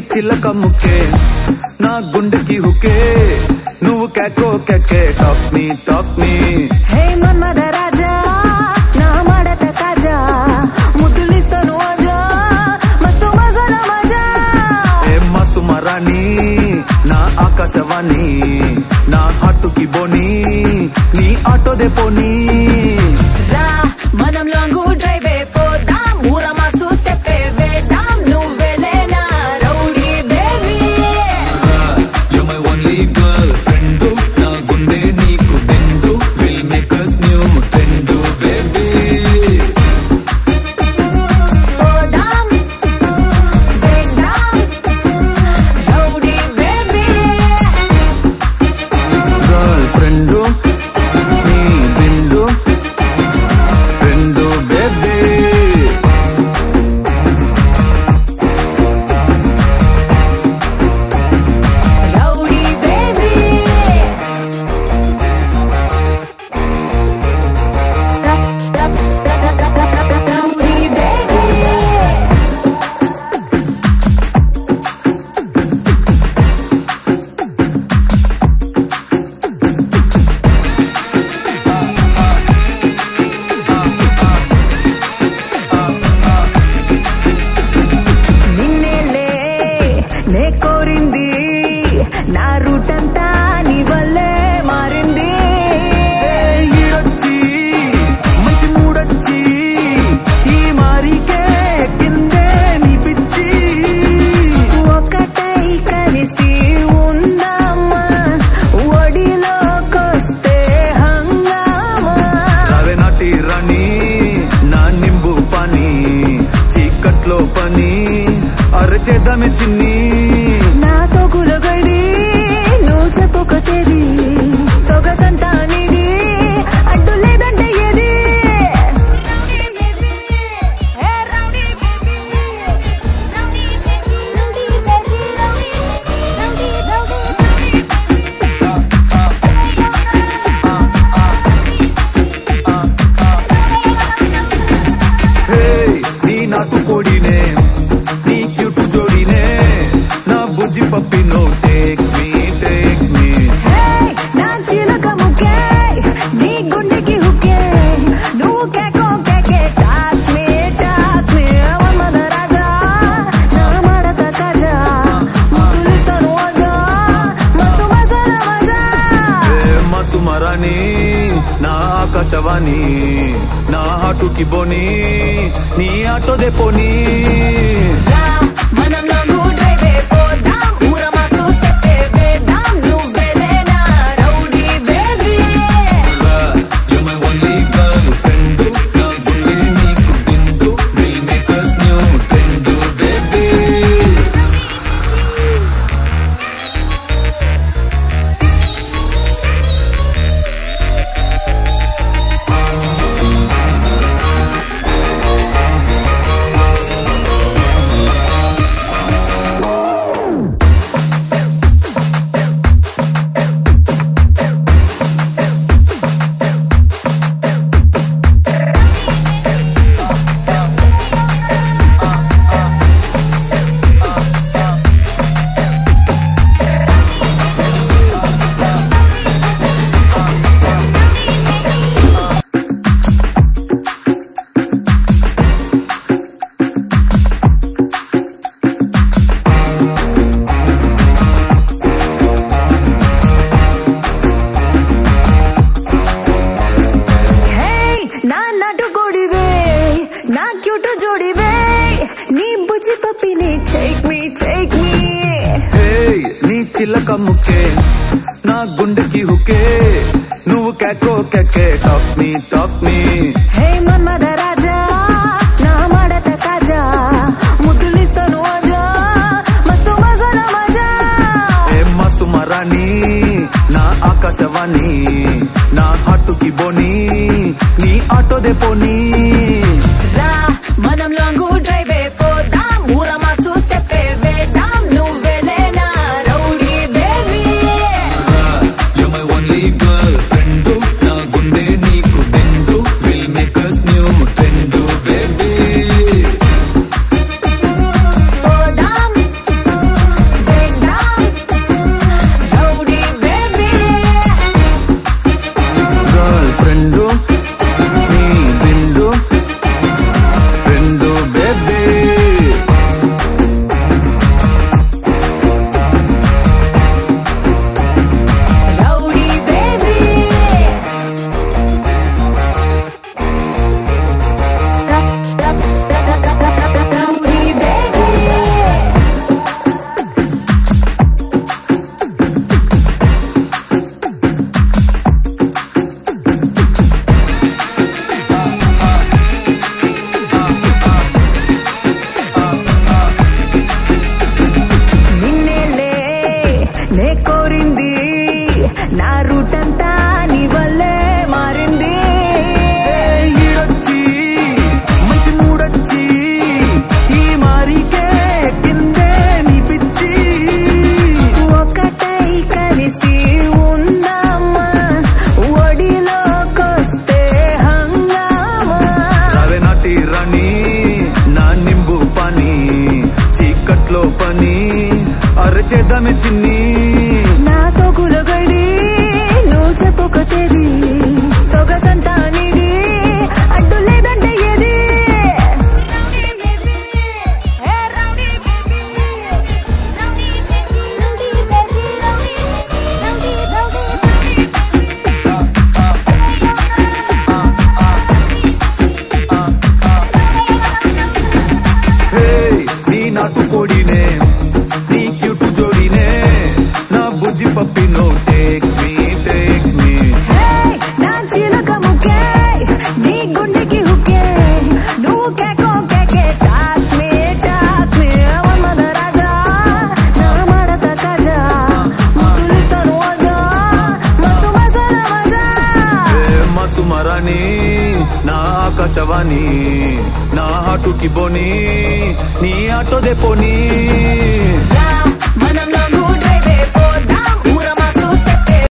చిల్లక ముక్కే నా గుండెకి హుకే నువ్వు కేకో కేకే talk me talk me hey Manmadha Raja నా మడత తాజా ముద్దులిస్తాను ఆజా మస్తు మజాల మజా ఏ మసు మరాణి నా ఆకాశవాణి నా ఆటుకి బోని నీ ఆటోదే పోనీ రా మనం లాంగ్ డ్రైవ్ పోదాం ఊర మాసు స్టెప్ వేద్దాం నువ్వెలేనా rowdy baby You're my only girlfriend నా గుండె నీకు బెండు will make us new trend baby పోదాం వేద్దాం రౌడీ బేబీ girlfriend నీ బెండు రెండు baby rowdy baby rowdy baby నిన్నేలే నే కోరింది నా రూట్ అంతా నీ వల్లే మారింది ఈడొచ్చి మంచి మూడొచ్చి ఈ మారికే కిందే నీ పిచ్చి ఒకటై కలిసి ఉందామా ఒడిలోకొస్తే హంగామా రావే నాటి రాణి నా నింబు పని చీకట్లో పని అరచేద్దామే చిన్ని నా సోకుల గడి నువ్వు చెప్పుకొచ్చేది సొగసంతా నీది అడ్డు లేదంటే ఏది హే నీ నాటు కోడినే నీ క్యూటు జోడినే నా బుజ్జి పప్పినో టేక్ మీ టేక్ మీ హే, నా చిలక ముక్కే నీ గుండెకి హుక్కే నువ్వు కేకో కేకే talk me talk me Manmadha Raja నా మడత కాజా ముద్దులిస్తాను ఆజా మస్తు మసాలా మజా ఏ మసు మరాని నా ఆకాశవాణి నా ఆటుకి బోని నీ ఆటోదే పోనీ రా మనం లాంగ్ డ్రైవ్ పోదాం ఊర మాసు స్టెప్ వేద్దాం నువ్వెలేనా rowdy baby You're my only girlfriend నా గుండె నీకు బిందు will make us new trend baby హే నా నటు కొడివే నా క్యూట్ జోడివే నీ బుజ్జి పప్పిని టేక్ మీ టేక్ మీ హే నీ చిల్లక ముక్కే నా గుండెకి హుకే నువ్వు కేకో కేకే talk me talk me hey Manmadha Raja నా మడత తాజా ముద్దులిస్తాను ఆజా మస్తు మజాల మజా ఏ మసు మరాణి నా ఆకాశవాణి నా ఆటుకి బోని నీ ఆటోదే పోనీ రా మనం లాంగ్ డ్రైవ్ పోదాం ఊర మాసు స్టెప్ వేద్దాం నువ్వెలేనా rowdy baby You're my only girlfriend నా గుండె నీకు బెండు will make us చేద్దామే చిన్ని నా సోకుల గడి నువ్వు చెప్పుకొచ్చేది సొగసంతా నీది అడ్డు లేదంటే ఏది హే నీ నాటు కోడినే నీ క్యూటు జోడినే నా బుజ్జి పప్పి no take me take me Hey, నా చిలక ముక్కే నీ గుండెకి హుక్కే నువ్వు కేకో కేకే talk me talk me Manmadha Raja నా మడత కాజా ముద్దులిస్తాను వజా మస్తు మసాలా మజా ఏ మసు మరాని నా ఆకాశవాణి నా ఆటుకి బోని నీ ఆటో దే పోనీ రా